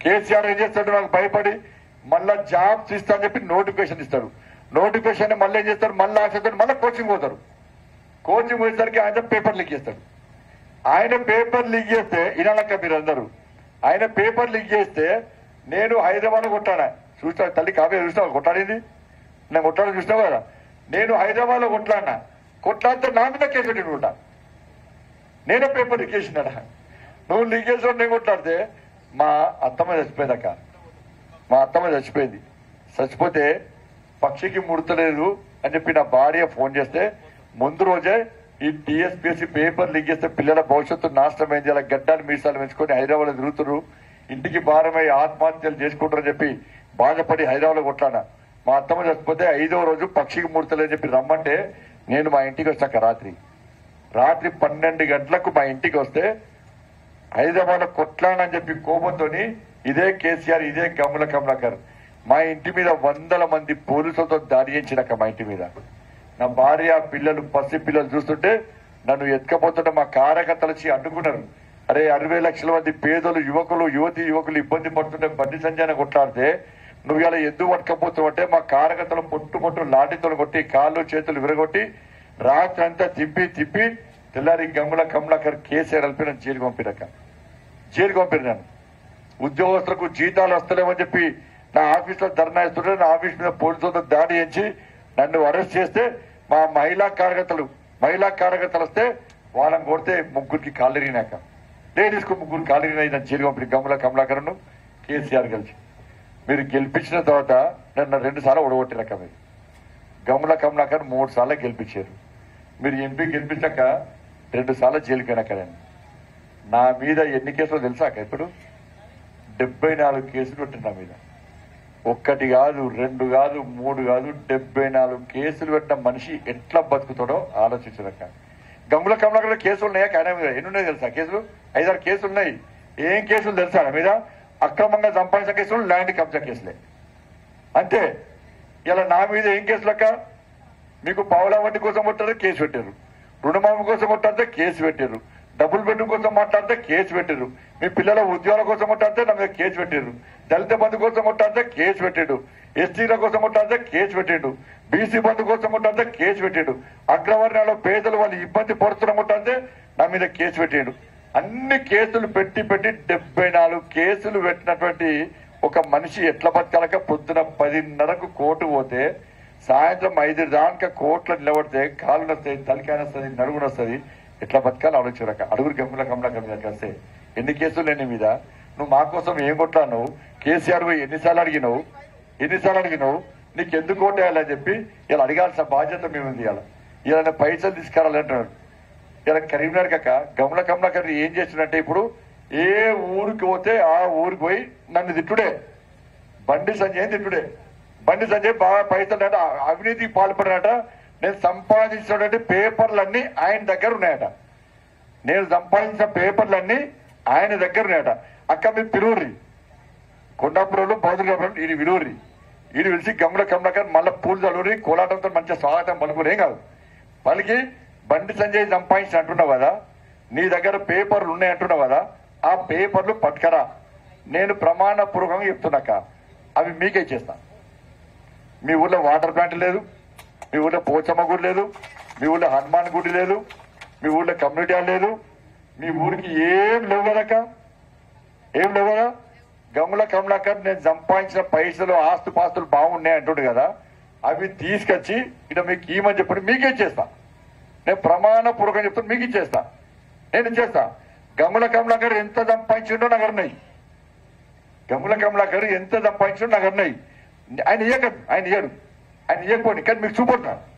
కేసీఆర్ ఏం చేస్తాడు నాకు భయపడి మళ్ళా జాబ్స్ ఇస్తా అని చెప్పి నోటిఫికేషన్ ఇస్తారు నోటిఫికేషన్ మళ్ళీ ఏం చేస్తారు మళ్ళీ ఆశిస్తారు మళ్ళీ కోచింగ్ పోతారు కోచింగ్ పోయేసరికి ఆయన పేపర్ లీక్ చేస్తాడు ఆయన పేపర్ లీక్ చేస్తే ఇనాలక్క మీరు అందరూ ఆయన పేపర్ లీక్ చేస్తే నేను హైదరాబాద్ కొట్టాడా చూస్తా తల్లి కావ్య చూసినావు కొట్టాడింది నేను కొట్టాడు చూసినావు కదా నేను హైదరాబాద్ లో కొట్లాడినా కొట్లాడితే నా మీద కేసు పెట్టిన నేనే పేపర్ లీక్ చేసినాడా నువ్వు లీక్ చేసిన నేను కొట్లాడితే మా అత్తమ్మ చచ్చిపోయిందక్క మా అత్తమ్మ చచ్చిపోయింది చచ్చిపోతే పక్షికి ముడతలేదు అని చెప్పి నా భార్య ఫోన్ చేస్తే ముందు రోజే ఈ టీఎస్పీఎస్సీ పేపర్ లీక్ చేస్తే పిల్లల భవిష్యత్తు నాశనం అయింది అలా గడ్డాలు మీసాలు పెంచుకొని హైదరాబాద్ తిరుగుతున్నారు ఇంటికి భారమై ఆత్మహత్యలు చేసుకుంటారని చెప్పి బాధపడి హైదరాబాద్ కొట్లానా మా అత్తమ్మ చచ్చిపోతే ఐదో రోజు పక్షికి ముడతలేదని చెప్పి రమ్మంటే నేను మా ఇంటికి వచ్చాక రాత్రి రాత్రి పన్నెండు గంటలకు మా ఇంటికి వస్తే హైదరాబాద్ కొట్లానని చెప్పి కోపంతో ఇదే కేసీఆర్ ఇదే గమల కమలాకర్ మా ఇంటి మీద వందల మంది పోలీసులతో దాడి చేయించినాక మా ఇంటి మీద నా భార్య పిల్లలు పసి పిల్లలు చూస్తుంటే నన్ను ఎత్తుకపోతుంటే మా కార్యకర్తలు వచ్చి అడ్డుకున్నారు అరే అరవై లక్షల మంది పేదలు యువకులు యువతి యువకులు ఇబ్బంది పడుతుంటే బండి సంజయన కొట్లాడితే నువ్వు ఇలా ఎందుకు పట్టుకపోతావు అంటే మా కార్యకర్తలు పొట్టు పొట్టు లాఠీతో కొట్టి కాళ్ళు చేతులు విరగొట్టి రాత్రి అంతా తిప్పి తిప్పి తెల్లారి గమ్ముల కమలాకర్ కేసీఆర్ కలిపి నన్ను జైలుకి పంపినాక జైలుకి పంపారు నన్ను ఉద్యోగస్తులకు జీతాలు వస్తలేమని చెప్పి నా ఆఫీస్ లో ధర్నా ఇస్తుంటే నా ఆఫీస్ మీద పోలీసులతో దాడి చేసి నన్ను అరెస్ట్ చేస్తే మా మహిళా కార్యకర్తలు మహిళా కార్యకర్తలు వస్తే వాళ్ళని కొడితే ముగ్గురికి కాళ్ళరిగినాక లేడీస్ కు ముగ్గురు కాళ్ళరిగినాయి నన్ను జైలు పంపిన గమ్ముల కమలాకర్ను కేసీఆర్ కలిసి మీరు గెలిపించిన తర్వాత నన్ను రెండు సార్లు ఓడగొట్టినాక మీరు గమ్ముల కమలాకర్ మూడు సార్లు గెలిపించారు మీరు ఎంపీ గెలిపించాక రెండు సార్లు జైలుకి వెళ్ళాక నేను నా మీద ఎన్ని కేసులు తెలుసాక ఇప్పుడు డెబ్బై నాలుగు కేసులు పెట్టిన నా మీద ఒక్కటి కాదు రెండు కాదు మూడు కాదు డెబ్బై నాలుగు కేసులు పెట్టిన మనిషి ఎట్లా బతుకుతాడో ఆలోచించదక్క గంగుల కమలాకర్ కేసులు ఉన్నాయా కానీ మీద ఎన్ని ఉన్నాయి తెలుసా కేసులు ఐదారు కేసులు ఉన్నాయి ఏం కేసులు తెలుసా నా మీద అక్రమంగా సంపాదించిన కేసులు ల్యాండ్ కబ్జా కేసులే అంతే ఇలా నా మీద ఏం కేసులక్క మీకు పావులా వడ్డీ కోసం కొట్టారు కేసు పెట్టారు రుణమాఫీ కోసం కొట్టారితే కేసు పెట్టారు డబుల్ బెడ్రూమ్ కోసం మాట్లాడితే కేసు పెట్టారు మీ పిల్లల ఉద్యోగాల కోసం కొట్టాడితే నా మీద కేసు పెట్టారు దళిత బంధు కోసం కొట్టాడితే కేసు పెట్టాడు ఎస్టీల కోసం కొట్టాడితే కేసు పెట్టాడు బీసీ బంధు కోసం కొట్టాడితే కేసు పెట్టాడు అగ్రవర్ణాల పేదలు వాళ్ళు ఇబ్బంది పడుతున్న కొట్టాడితే నా మీద కేసు పెట్టాడు అన్ని కేసులు పెట్టి పెట్టి డెబ్బై నాలుగు కేసులు పెట్టినటువంటి ఒక మనిషి ఎట్ల బతకాలక పొద్దున పదిన్నరకు కోర్టు పోతే సాయంత్రం ఐదు దానిక కోర్టులో నిలబడితే కాళ్ళు వస్తాయి తలకాయ వస్తుంది నడుగుడు వస్తుంది ఎట్లా బతకాలి ఆలోచనక అడుగురు గమ్ముల కమల మీద వస్తే ఎన్ని కేసులు లేని మీద నువ్వు మా కోసం ఏం కొట్లాను కేసీఆర్ పోయి ఎన్నిసార్లు అడిగినావు ఎన్నిసార్లు అడిగినావు నీకు ఎందుకు ఓటేయాలని చెప్పి ఇలా అడగాల్సిన బాధ్యత మేము ఉంది ఇలా ఇలా పైసలు తీసుకురాలంటున్నాడు ఇలా కరీంనగర్ కాక గమల కమలాకర్ ఏం చేస్తుందంటే ఇప్పుడు ఏ ఊరికి పోతే ఆ ఊరికి పోయి నన్ను తిట్టుడే బండి సంజయ్ తిట్టుడే బండి సంజయ్ బాగా పైసలు అంటే అవినీతికి పాల్పడినట నేను సంపాదించినటువంటి పేపర్లన్నీ ఆయన దగ్గర ఉన్నాయట నేను సంపాదించిన పేపర్లన్నీ ఆయన దగ్గర ఉన్నాయట అక్క మీరు పిలువుర్రి కొండాపురంలో బౌద్ధ ఇది విలువరి ఇది పిలిచి గమల కమలకర్ మళ్ళీ పూలు చదువురి కోలాటంతో మంచిగా స్వాగతం పలుకుని ఏం కాదు పలికి బండి సంజయ్ సంపాదించి అంటున్నావు కదా నీ దగ్గర పేపర్లు ఉన్నాయి అంటున్నావు కదా ఆ పేపర్లు పట్టుకరా నేను ప్రమాణ పూర్వకంగా చెప్తున్నాక అవి మీకే ఇచ్చేస్తా మీ ఊర్లో వాటర్ ప్లాంట్ లేదు మీ ఊర్లో పోచమ్మ గుడి లేదు మీ ఊర్లో హనుమాన్ గుడి లేదు మీ ఊర్లో కమ్యూనిటీ హాల్ లేదు మీ ఊరికి ఏం లేవు కదక్క ఏం లేవు కదా గమ్ముల కమలాకర్ నేను సంపాదించిన పైసలు ఆస్తు పాస్తులు బాగున్నాయి అంటుండు కదా అవి తీసుకొచ్చి ఇక మీకు ఇవ్వమని చెప్పి మీకే ఇచ్చేస్తా నేను ప్రమాణ పూర్వకం చెప్తాను మీకు ఇచ్చేస్తా నేను ఇచ్చేస్తా గమ్ముల కమలాకర్ ఎంత సంపాదించిండో నాకు అన్నాయి గమ్ముల కమలాకర్ ఎంత సంపాదించిండో నాకు అన్నాయి ఆయన ఇయ్యక ఆయన ఇయ్యడు ఆయన ఇయ్యకపోండి కానీ మీకు చూపడుతున్నాను